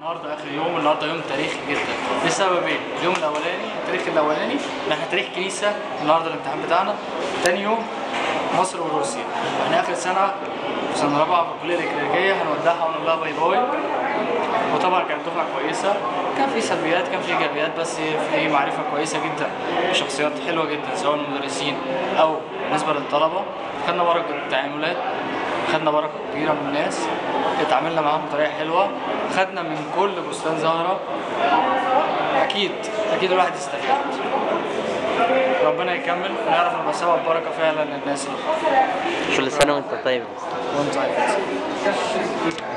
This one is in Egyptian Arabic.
النهارده اخر يوم النهارده يوم تاريخي جدا لسببين اليوم الاولاني التاريخ الاولاني ان احنا تاريخ كنيسه النهارده الامتحان بتاعنا تاني يوم مصر وروسيا احنا اخر سنه في سنه رابعه في الكليه الكليريكيه هنودعها ونقول لها باي باي وطبعا كانت دفعه كويسه كان في سلبيات كان في ايجابيات بس في معرفه كويسه جدا بشخصيات حلوه جدا سواء المدرسين او بالنسبه للطلبه خدنا بركه التعاملات خدنا بركه كبيره من الناس اتعاملنا معاهم بطريقه حلوه خدنا من كل بستان زهره اكيد اكيد الواحد يستفاد ربنا يكمل ونعرف نبقى سبب بركه فعلا للناس اللي كل سنة وانت طيب وانت عارف